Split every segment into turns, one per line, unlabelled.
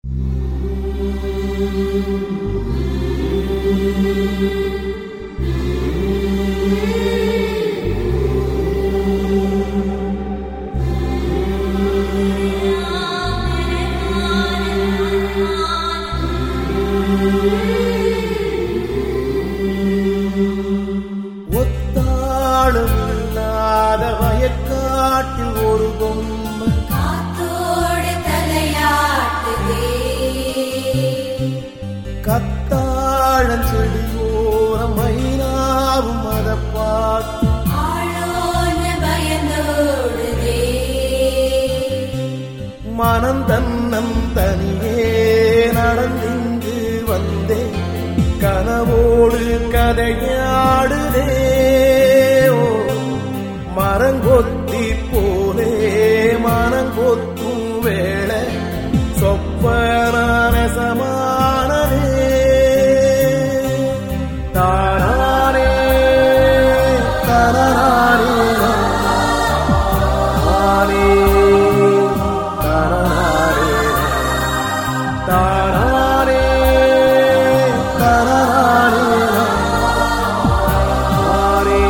ஒத்தாளும் இல்லாத வயக்காட்டில் ஒரு பொம்மை
காத்தோடு தலையாட்டுதே
கத்தாழம் செடியோரம் மைனாவும் அதை பார்த்து
ஆளோன்னு பயந்தோடுதே
மனம் தன்னம் தனியே நடந்திங்கு வந்தேன் கனவோடு கதையாடுதே ஓ, மரங்கொத்தி போலே மனங்கொத்தும் வேளை சொப்பனான சமானதே தானானே தரனானே தானே தரனானே தானானே தரனானே தானே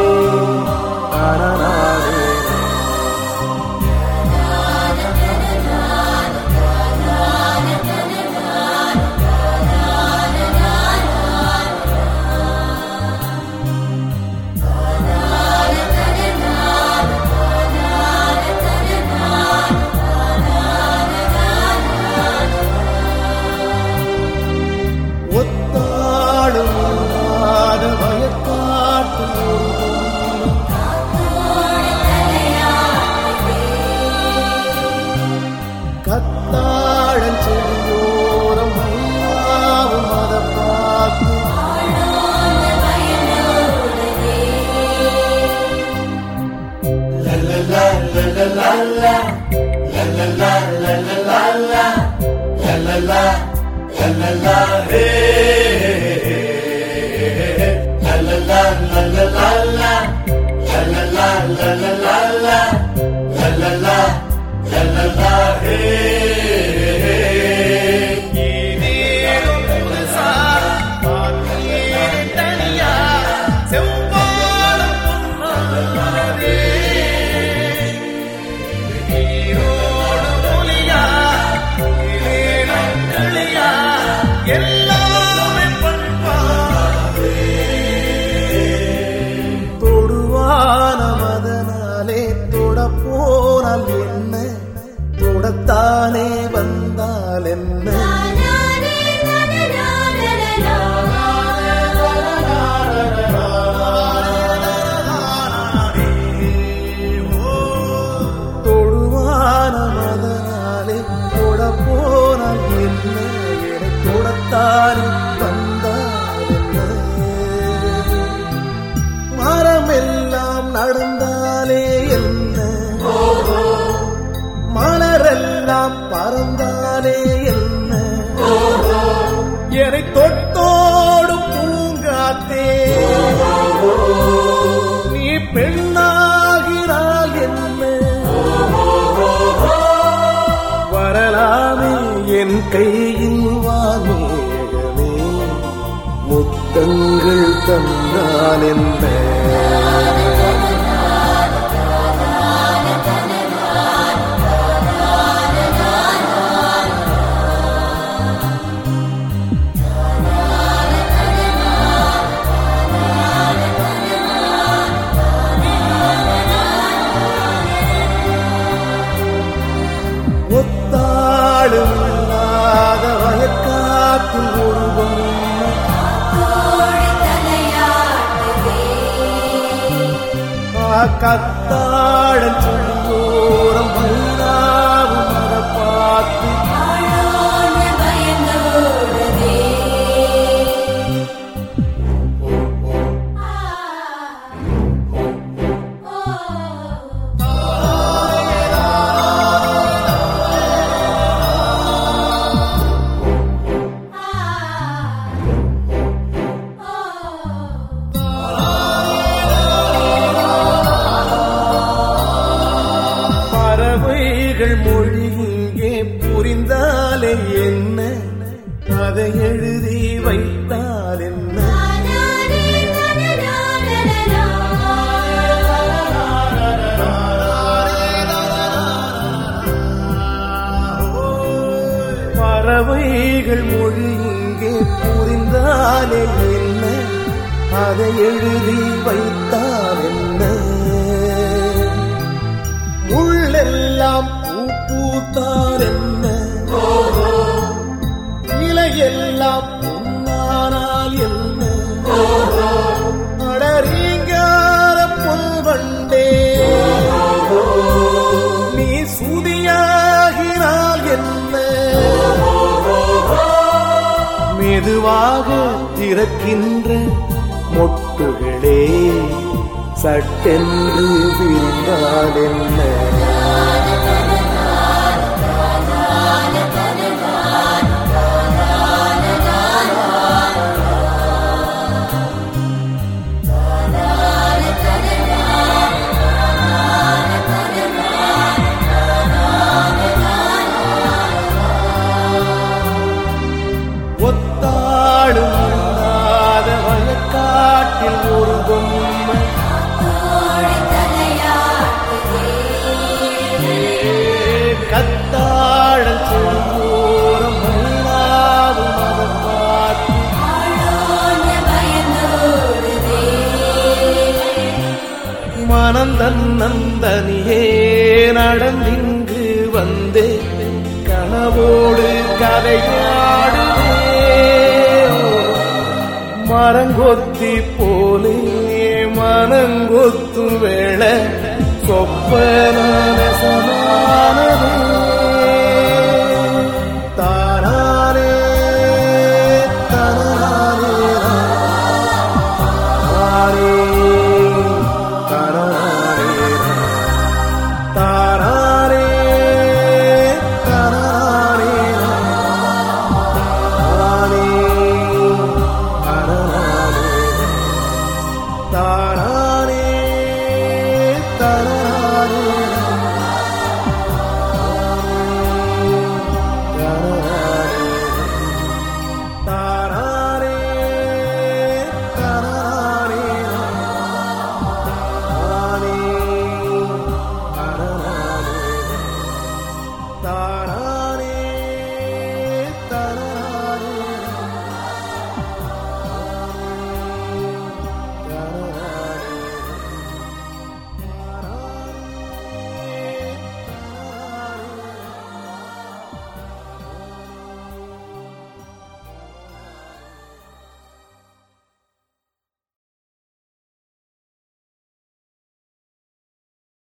தரனானே ஒத்தாளும் இல்லாத வயக்காட்டு ஒரு பொம்மை. கத்தாழன் செடியோரம் மையாவும் அதை பார்த்து தொடுவான மதனாலே தொட போனால் என்ன தொடத்தானே வந்தால் என்ன
நானே நனநானனனா.
தொடுவான மதனாலே தொட போனால் என்ன என தொடத்தானே வந்தால் என்ன மரமெல்லாம் நடந்தாலே என்ன மலரெல்லாம் பறந்தாலே என்ன என்னை தொட்டோடு பூங்காத்தே நீ பெண்ணாகிறாள் என்ன வரலாமே என் கையில் வாமேகமே முத்தங்கள் தந்தால் என்ன ஒத்தாளும் இல்லாத வயக்காட்டில் ஒரு பொம்மை
காத்தோடு தலையாட்டுதே
கத்தாழன் சொல்லியோரம் மயிலாவும் அதை பார்த்து
ஆளோன்னு பயந்தோடுதே
ஆ என்ன அதை எழுதி வைத்தால் என்ன பறவைகள் மொழி இங்கே புரிந்தாலே என்ன அதை எழுதி வைத்தால் என்ன முள்ளெல்லாம் பூ பூத்தால் என்ன இலையெல்லாம் புண்ணானால் என்ன அடரீங்கார புல்வண்டே நீ சுதியாகினால் என்ன மெதுவாக திறக்கின்ற மொட்டுகளே சட்டென்று விரிந்தால் என்ன ஒத்தாடும் இல்லாத வயக்காட்டில் ஒரு பொம்மை கத்தாழல் செழுவோரம் மயிலாவும் அதை பார்த்து மனம் தன்னந்தனியே நடந்திங்கு வந்தே கனவோடு கதையாடுவே மரங்கொத்தி போலே மனங்கொத்தும் வேளை சொப்பனான சமானதே